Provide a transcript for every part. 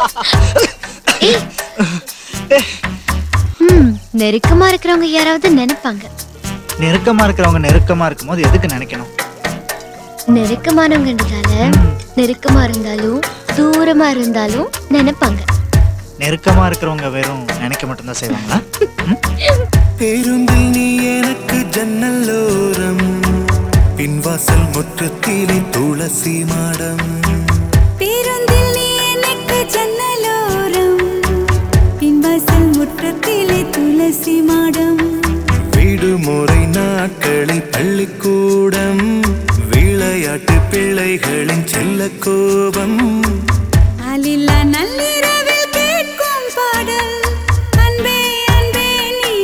ம் நெருக்கமா இருக்கிறவங்க யாராவது நினைப்பாங்க நெருக்கமா இருக்கிறவங்க நெருக்கமா இருக்கும்போது எதுக்கு நினைக்கணும் நெருக்கமானவங்கன்றதால நெருக்கமா இருந்தாலும் தூரமா இருந்தாலும் நினைப்பாங்க நெருக்கமா இருக்கிறவங்க வெறும் நினைக்க மட்டும்தான் செய்வாங்களா ம்? பேருந்தில் நீ எனக்கு ஜன்னலோரம் பின்வாசல் முற்றத்திலே துளசி மாடம் பேருந்தில் நீ எனக்கு ஜன்னலோரம் பின்வாசல் முற்றத்திலே துளசி மாடம் விடுமுறை நாட்களில் பள்ளிக்கூடம் விளையாட்டு பிள்ளைகளின் செல்ல கோபம் ஆளில்லா நள்ளிரவில் கேட்கும் பாடல் அன்பே அன்பே நீ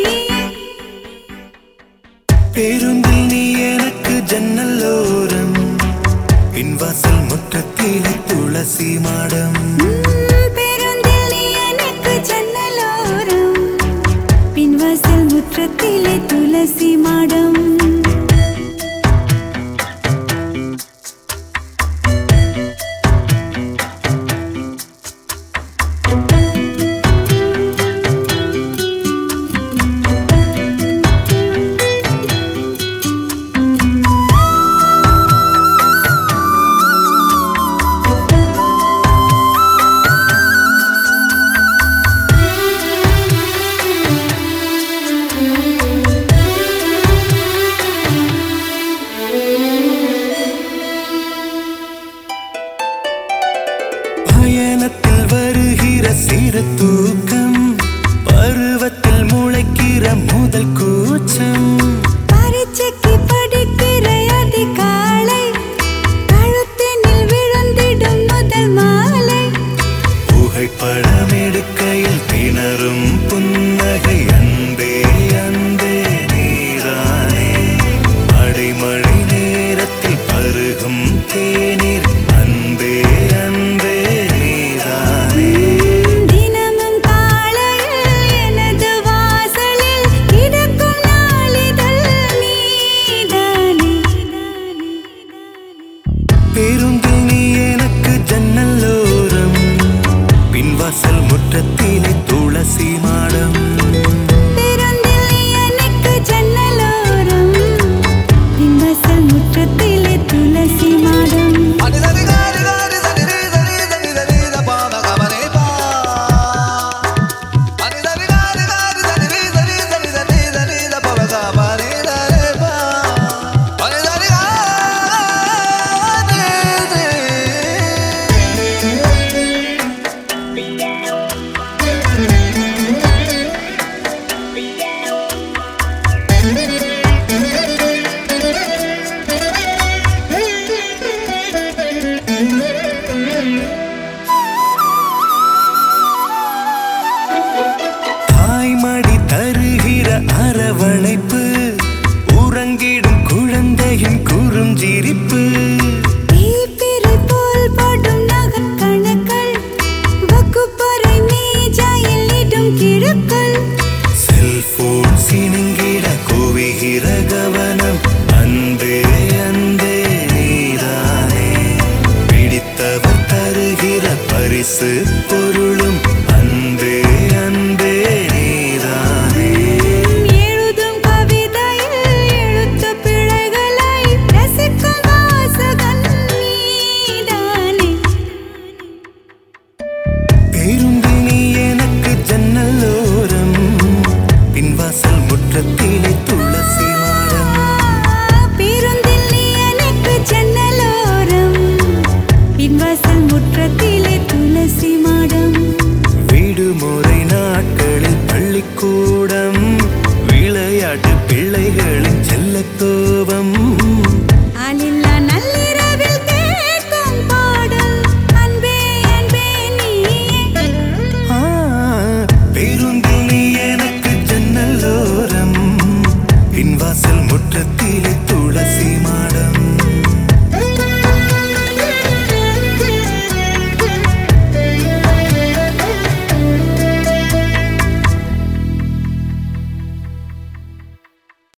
பேருந்தில் நீ எனக்கு ஜன்னலோரம் பின்வாசல் முற்றத்திலே துளசி மாடம் பேருந்தில் நீ எனக்கு ஜன்னலோரம் பின்வாசல் முற்றத்திலே துளசி மாடம் பயணத்தில் வருகிற சிறு தூக்கம் பருவத்தில் முளைக்கிற முதல் கூச்சம் பரீட்சைக்கு படிக்கிற அதிகாலை கழுத்தினில் விழுந்திடும் முதல் மாலை புகைப்படம் எடுக்கையில் திணறும் புன்னகை அன்பே அன்பே நீரானே அடைமழை நேரத்தில் பருகும் தேநீர் அன்பே அன்பே நீரானே தினமும் காலையில் எனது வாசலில் கிடக்கும் நாளிதழ் நீதானே பேருந்தில் நீ எனக்கு ஜன்னலோரம் பின்வாசல் முற்றத்திலே துளசி மாடம் பேருந்தில் நீ எனக்கு ஜன்னலோரம் பின்வாசல் முற்றத்திலே துளசி மாடம் தாய்மடி தருகிற அரவணைப்பு உறங்கிடும் குழந்தையின் குறுஞ்சிரிப்பு தீப்பிறை போல் படும் நகக்கணுக்கள் வகுப்பறை மேஜையில் இடும் கிழுக்கள் செல்போன் சினுங்கிட குவிகிற கவனம் அன்பே அன்பே நீதானே பிடித்தவர் தருகிற பரிசு பொருளும் அன்பே அன்பே நீதானே எழுதும் கவிதையில் எழுத்து பிழைகளை ரசிக்கும் வாசகன் நீதானே பேருந்தில் நீ எனக்கு ஜன்னலோரம் பின்வாசல் முற்றத்திலே துளசி மாடம் பேருந்தில் நீ எனக்கு ஜன்னலோரம் பின்வாசல் முற்றத்திலே துளசி மாடம் விடுமுறை நாட்களில் பள்ளிக்கூடம் விளையாட்டு பிள்ளைகளின் செல்லக் கோபம் ஆளில்லா நள்ளிரவில் கேட்கும் பாடல் அன்பே அன்பே நீயே ஆ, பேருந்தில் நீ எனக்கு ஜன்னலோரம் பின்வாசல் முற்றத்திலே துளசி மாடம்